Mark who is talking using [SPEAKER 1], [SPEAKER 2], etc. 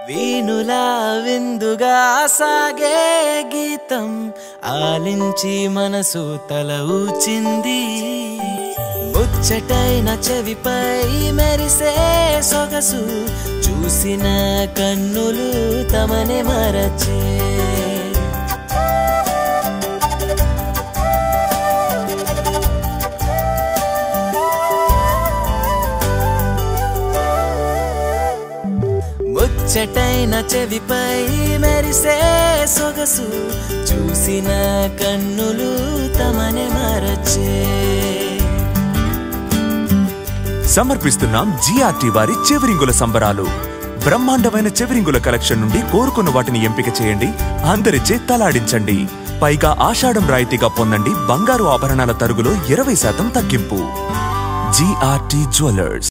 [SPEAKER 1] వీణులా విందుగా సాగే గీతం ఆలించి మనసు తల ఊచింది ముచ్చటైన చెవిపై మెరిసే సొగసు చూసిన కన్నులు తమనే మరచే ముచ్చటైన చెవిపై మెరిసే సొగసు చూసిన కన్నులు తమనే మరచే
[SPEAKER 2] సమర్పిస్తున్నాం జిఆర్టీ వారి చెవిరింగుల సంబరాలు బ్రహ్మాండమైన చెవిరింగుల కలెక్షన్ నుండి కోరుకున్న వాటిని ఎంపిక చేయండి అందరిచే తలాడించండి పైగా ఆషాఢం రాయితీగా పొందండి బంగారు ఆభరణాల తరుగులో ఇరవై శాతం తగ్గింపు జిఆర్టీ జ్యువెలర్స్